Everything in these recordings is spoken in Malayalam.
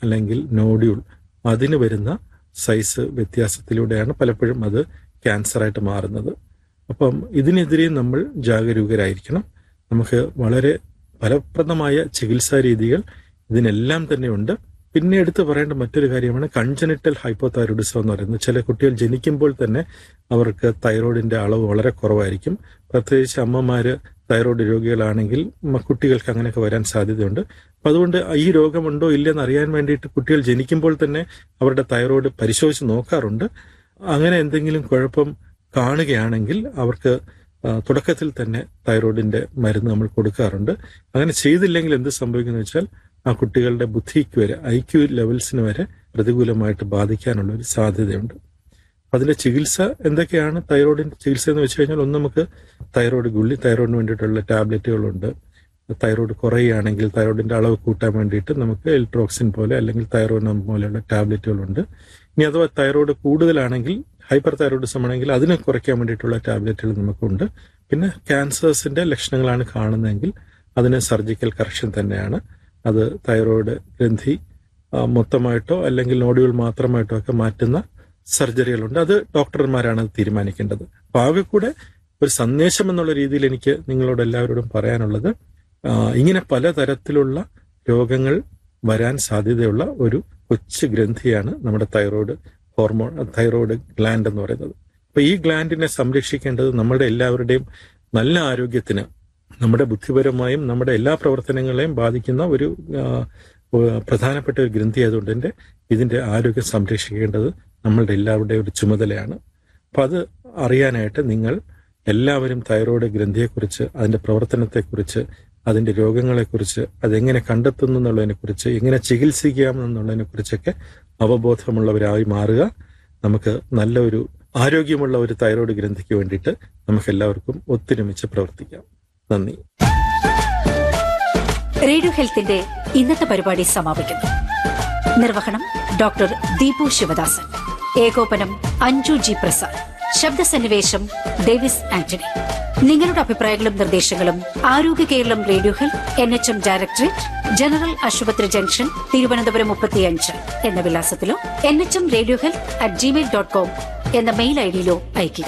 അല്ലെങ്കിൽ നോഡ്യൂൾ അതിന് വരുന്ന സൈസ് വ്യത്യാസത്തിലൂടെയാണ് പലപ്പോഴും അത് ക്യാൻസറായിട്ട് മാറുന്നത് അപ്പം ഇതിനെതിരെ നമ്മൾ ജാഗരൂകരായിരിക്കണം നമുക്ക് വളരെ ഫലപ്രദമായ ചികിത്സാ രീതികൾ ഇതിനെല്ലാം തന്നെ ഉണ്ട് പിന്നെ എടുത്തു പറയേണ്ട മറ്റൊരു കാര്യമാണ് കൺജനിറ്റൽ ഹൈപ്പോതൈറോയിഡിസം എന്ന് പറയുന്നത് ചില കുട്ടികൾ ജനിക്കുമ്പോൾ തന്നെ അവർക്ക് തൈറോയിഡിന്റെ അളവ് വളരെ കുറവായിരിക്കും പ്രത്യേകിച്ച് അമ്മമാര് തൈറോയിഡ് രോഗികളാണെങ്കിൽ മ- കുട്ടികൾക്ക് അങ്ങനെയൊക്കെ വരാൻ സാധ്യതയുണ്ട് അപ്പൊ അതുകൊണ്ട് ഈ രോഗമുണ്ടോ ഇല്ലെന്ന് അറിയാൻ വേണ്ടിയിട്ട് കുട്ടികൾ ജനിക്കുമ്പോൾ തന്നെ അവരുടെ തൈറോയിഡ് പരിശോധിച്ച് നോക്കാറുണ്ട് അങ്ങനെ എന്തെങ്കിലും കുഴപ്പം കാണുകയാണെങ്കിൽ അവർക്ക് ആ, തുടക്കത്തിൽ തന്നെ തൈറോയിഡിന്റെ മരുന്ന് നമ്മൾ കൊടുക്കാറുണ്ട് അങ്ങനെ ചെയ്തില്ലെങ്കിൽ എന്ത് സംഭവിക്കുന്നു വെച്ചാൽ ആ കുട്ടികളുടെ ബുദ്ധിക്ക് വരെ ഐ ക്യു ലെവൽസിന് വരെ പ്രതികൂലമായിട്ട് ബാധിക്കാനുള്ള ഒരു സാധ്യതയുണ്ട് അപ്പൊ അതിന്റെ ചികിത്സ എന്തൊക്കെയാണ് തൈറോയിഡിന്റെ ചികിത്സ എന്ന് വെച്ച് കഴിഞ്ഞാൽ ഒന്ന് നമുക്ക് തൈറോയിഡ് ഗുളി തൈറോയിഡിന് വേണ്ടിയിട്ടുള്ള ടാബ്ലറ്റുകളുണ്ട് തൈറോയിഡ് കുറയുകയാണെങ്കിൽ തൈറോയിഡിന്റെ അളവ് കൂട്ടാൻ വേണ്ടിയിട്ട് നമുക്ക് എൽട്രോക്സിൻ പോലെ അല്ലെങ്കിൽ തൈറോയിനം പോലെയുള്ള ടാബ്ലറ്റുകളുണ്ട് ഇനി അഥവാ തൈറോയിഡ് കൂടുതലാണെങ്കിൽ ഹൈപ്പർ തൈറോയിഡിസം ആണെങ്കിൽ അതിനെ കുറയ്ക്കാൻ വേണ്ടിയിട്ടുള്ള ടാബ്ലറ്റുകൾ നമുക്കുണ്ട് പിന്നെ ക്യാൻസേഴ്സിന്റെ ലക്ഷണങ്ങളാണ് കാണുന്നതെങ്കിൽ അതിന് സർജിക്കൽ കറക്ഷൻ തന്നെയാണ് അത് തൈറോയിഡ് ഗ്രന്ഥി ആ, മൊത്തമായിട്ടോ അല്ലെങ്കിൽ നോഡുകൾ മാത്രമായിട്ടോ ഒക്കെ മാറ്റുന്ന സർജറികളുണ്ട് അത് ഡോക്ടർമാരാണ് അത് തീരുമാനിക്കേണ്ടത് അപ്പൊ ആകെ കൂടെ ഒരു സന്ദേശം എന്നുള്ള രീതിയിൽ എനിക്ക് നിങ്ങളോട് എല്ലാവരോടും പറയാനുള്ളത് ആ, ഇങ്ങനെ പലതരത്തിലുള്ള രോഗങ്ങൾ വരാൻ സാധ്യതയുള്ള ഒരു കൊച്ചു ഗ്രന്ഥിയാണ് നമ്മുടെ തൈറോയ്ഡ് ഹോർമോൺ തൈറോയ്ഡ് ഗ്ലാൻഡ് എന്ന് പറയുന്നത് അപ്പൊ ഈ ഗ്ലാൻഡിനെ സംരക്ഷിക്കേണ്ടത് നമ്മുടെ എല്ലാവരുടെയും നല്ല ആരോഗ്യത്തിന് നമ്മുടെ ബുദ്ധിപരമായും നമ്മുടെ എല്ലാ പ്രവർത്തനങ്ങളെയും ബാധിക്കുന്ന ഒരു ആ, ഏഹ് പ്രധാനപ്പെട്ട ഒരു ഗ്രന്ഥി ആയതുകൊണ്ട് തന്നെ ഇതിന്റെ ആരോഗ്യം സംരക്ഷിക്കേണ്ടത് നമ്മളുടെ എല്ലാവരുടെയും ഒരു ചുമതലയാണ് അപ്പൊ അത് അറിയാനായിട്ട് നിങ്ങൾ എല്ലാവരും തൈറോയ്ഡ് ഗ്രന്ഥിയെക്കുറിച്ച് അതിന്റെ പ്രവർത്തനത്തെക്കുറിച്ച് അതിന്റെ രോഗങ്ങളെക്കുറിച്ച് അതെങ്ങനെ കണ്ടെത്തുന്നു എന്നുള്ളതിനെക്കുറിച്ച് എങ്ങനെ ചികിത്സിക്കാം എന്നുള്ളതിനെ കുറിച്ചൊക്കെ അവബോധമുള്ളവരായി മാറുക നമുക്ക് നല്ല ഒരു ആരോഗ്യമുള്ള ഒരു തൈറോയ്ഡ് ഗ്രന്ഥിക്ക് വേണ്ടിയിട്ട് നമുക്ക് എല്ലാവർക്കും ഒത്തൊരുമിച്ച് പ്രവർത്തിക്കാം നന്ദി റേഡിയോ ഹെൽത്തിന്റെ ഇന്നത്തെ പരിപാടി സമാപിക്കുന്നു നിർവഹണം ഡോക്ടർ ദീപു ശിവദാസൻ ഏകോപനം അഞ്ജു ജി പ്രസാദ് ശബ്ദസന്നിവേശം ഡേവിസ് ആന്റണി നിങ്ങളുടെ അഭിപ്രായങ്ങളും നിർദ്ദേശങ്ങളും Arogya Keralam radio health N H M directorate general ആശുപത്രി ജംഗ്ഷൻ തിരുവനന്തപുരം മുപ്പത്തിയഞ്ച് എന്ന വിലാസത്തിലോ N H M radio health at Gmail dot com എന്ന മെയിൽ ഐഡിയിലോ അയയ്ക്കുക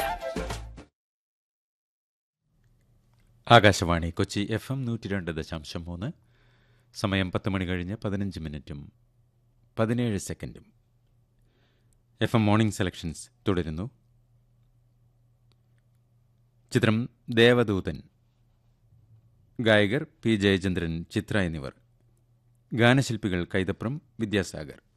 ആകാശവാണി കൊച്ചി എഫ് എം നൂറ്റി രണ്ട് ദശാംശം മൂന്ന് സമയം പത്ത് മണി കഴിഞ്ഞ് പതിനഞ്ച് മിനിറ്റും പതിനേഴ് സെക്കൻഡും എഫ് എം മോർണിംഗ് സെലക്ഷൻസ് തുടരുന്നു ചിത്രം ദേവദൂതൻ ഗായകർ പി ജയചന്ദ്രൻ ചിത്ര എന്നിവർ ഗാനശില്പികൾ കൈതപ്രം വിദ്യാസാഗർ